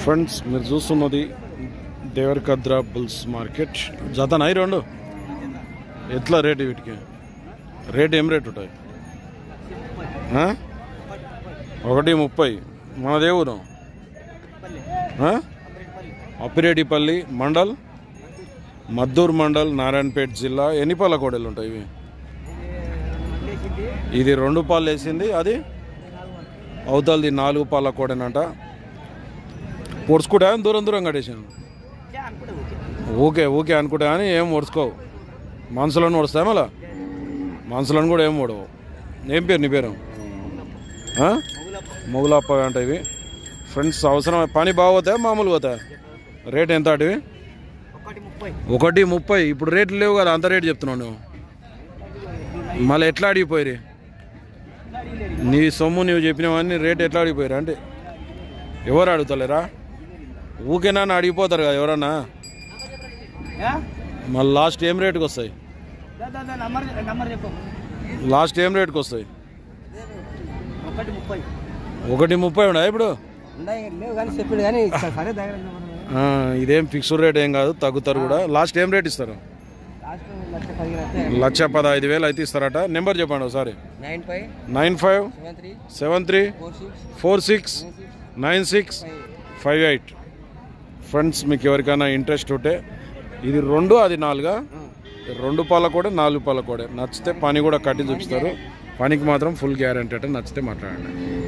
Friends మీరు చూస్తున్నది Devarakadra bulls market జతనాయి రెండు ఎట్లా రేటు వీటికి రేట్ ఏం రేట్ ఉంటాయి ఆ? ఒకటి ముప్పై మన దేవుడు అప్పిరెడ్డిపల్లి మండల్ మద్దూరు మండల్ నారాయణపేట జిల్లా ఎన్ని పాల కోడలు ఉంటాయి ఇవి ఇది రెండు పాలు వేసింది అది అవతలది నాలుగు పాల కోడనంట పొడుచుకుంటా దూరం దూరం కట్టేసాను ఊకే ఊకే అనుకుంటా కానీ ఏం ఒడుచుకోవు మనసులను ఒడుస్తాయి మళ్ళా మనసులను కూడా ఏం ఓడవు ఏం పేరు నీ పేరు ఆ? మొగులప్ప అంట ఇవి ఫ్రెండ్స్ అవసరం పని బాగోతాయి మామూలు పోతాయి రేట్ ఎంత అటువి ఒకటి ముప్పై ఒకటి ముప్పై ఇప్పుడు రేట్లు లేవు కదా అంత రేట్ చెప్తున్నావు నువ్వు మళ్ళీ ఎట్లా అడిగిపోయి నీ సొమ్ము నువ్వు చెప్పినవన్నీ రేట్ ఎట్లా అడిగిపోయారు అంటే ఎవరు అడుగుతలేరా ఊకేనా అని అడిగిపోతారు కదా ఎవరన్నా మళ్ళీ లాస్ట్ ఏం రేటుకి వస్తాయి నంబర్ నంబర్ చెప్పు లాస్ట్ ఏం రేటుకి వస్తాయి ఒకటి ముప్పై ఒకటి ముప్పై ఉండా ఇప్పుడు ఉన్నాయి లేవు కానీ చెప్పిండు కానీ సరే దగ్గర ఆ, ఇదేం ఫిక్స్డ్ రేట్ ఏం కాదు తగ్గుతారు కూడా లాస్ట్ ఏం రేట్ ఇస్తారు లాస్ట్ లక్ష పదిహేను అయితే లక్ష పదహైదు వేలు అయితే ఇస్తారట నెంబర్ చెప్పండి ఒకసారి nine five nine five seven three seven three four six four six six nine six five five eight friends మీకు ఎవరికైనా ఇంట్రెస్ట్ ఉంటే ఇది రెండు అది నాలుగా రెండు పాల కూడా నాలుగు పాల కూడా నచ్చితే పని కూడా కట్టి చూపిస్తారు పనికి మాత్రం ఫుల్ గ్యారంటీ అంటే నచ్చితే మాట్లాడండి